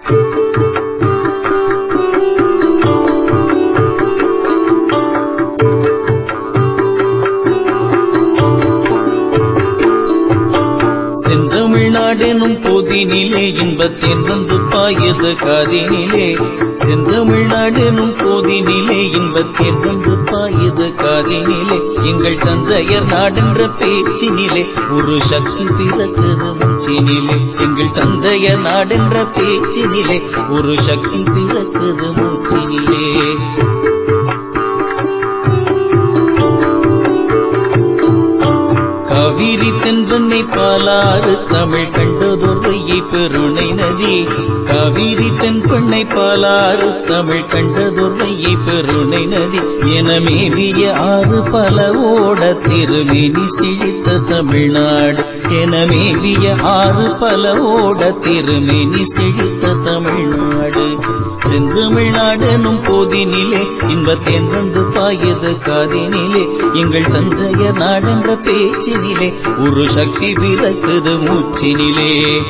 செந்தமிழ்நாடெனும் போதினிலே இன்பத்தேன் வந்து பாயது காதினிலே செந்தமிழ்நாடெனும் போதினிலே இன்பத்தேன் வந்து பாயது காதினிலே எங்கள் தந்தையர் நாடென்ற பேச்சினிலே ஒரு சக்தி பிறக்குது மூச்சினிலே எங்கள் தந்தையர் நாடென்ற பேச்சினிலே ஒரு சக்தி பிறக்குது மூச்சினிலே காவிரி தென்பெண்ணை பாலாறு தமிழ் கண்டதொருவையை பெருணை நதி காவிரி தென்பெண்ணை பாலாறு தமிழ் கண்டதொருவையை பெருணை நதி என மேவிய ஆறு பல ஓட திருமேனி செழித்த தமிழ்நாடு என மேவிய ஆறு பல ஓட திருமேனி செழித்த தமிழ்நாடு செந்தமிழ்நாடெனும் போதினிலே இன்பத்தேன் வந்து பாயது காதினிலே எங்கள் தந்தைய நாடென்ற பேச்சினிலே ஒரு சக்தி பிறக்குது மூச்சினிலே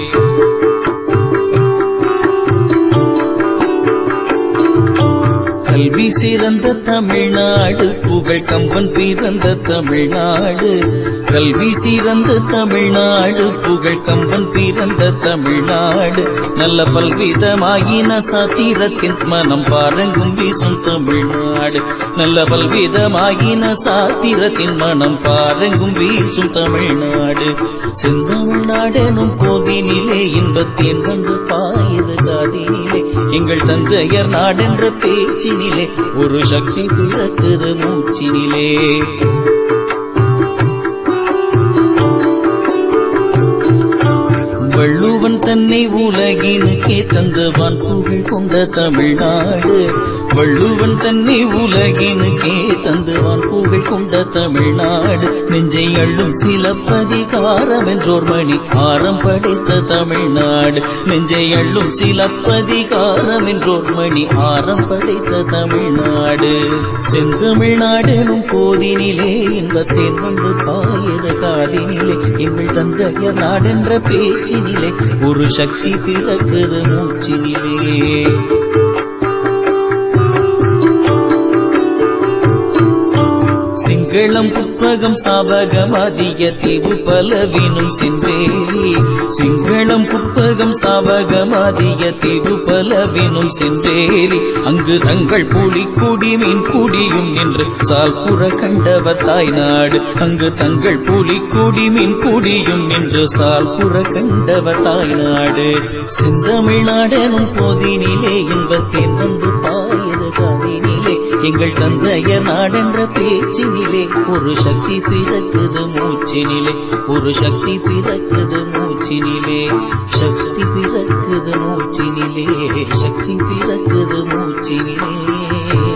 கல்வி சிறந்த தமிழ்நாடு புகழ் கம்பன் பிறந்த தமிழ்நாடு கல்வி சிறந்த தமிழ்நாடு புகழ் கம்பன் பிறந்த தமிழ்நாடு நல்ல பல்விதமாயின சாத்திரத்தின் மனம் பாரங்கும் வீசும் தமிழ்நாடு நல்ல பல்விதமாயின சாத்திரத்தின் மனம் பாரங்கும் வீசும் தமிழ்நாடு செந்தமிழ்நாடெனும் கோதினிலே இன்பத்தேன் வந்து பாயுது காதினிலே எங்கள் தந்தையர் நாடென்ற பேச்சினிலே ஒரு சக்தி பிறக்குது மூச்சினிலே வள்ளுவன் தன்னை உலகினுக்கே தந்தவான் புகழ் கொண்ட தமிழ்நாடு வள்ளுவன் தன்னை உலகினுக்கே தந்தவான் புகழ் கொண்ட தமிழ்நாடு நெஞ்சை அள்ளும் சிலப்பதிகாரம் என்றோர் மணி ஆரம் படைத்த தமிழ்நாடு நெஞ்சை அள்ளும் சிலப்பதிகாரம் என்றோர் மணி ஆரம் படைத்த தமிழ்நாடு செந்தமிழ்நாடெனும் போதினிலே இன்பத்தேன் வந்து பாயத காதினிலே எங்கள் தந்தைய நாடென்ற பேச்சினிலே ஒரு சக்தி பிறக்குது மூச்சினிலே சிங்களம் புட்பகம் சாவகமாதிய தீவு பலவினும் சென்றேரி சிங்களம் புட்பகம் சாவகமாதிய தீவு பலவினும் சென்றேரி அங்கு தங்கள் புலி குடி மீன் குடியும் என்று சால்புற கண்டவர் தாய்நாடு அங்கு தங்கள் புலி குடி மீன் குடியும் என்று சால்புற கண்டவர் தாய்நாடு செந்தமிழ்நாடெனும் போதினிலே இன்பத்தேன் வந்து பாயது காதினிலே எங்கள் தந்தைய நாடென்ற பேச்சினிலே ஒரு சக்தி பிறக்குது மூச்சினிலே ஒரு சக்தி பிறக்குது மூச்சினிலே சக்தி பிறக்குது மூச்சினிலே சக்தி பிறக்குது மூச்சினிலே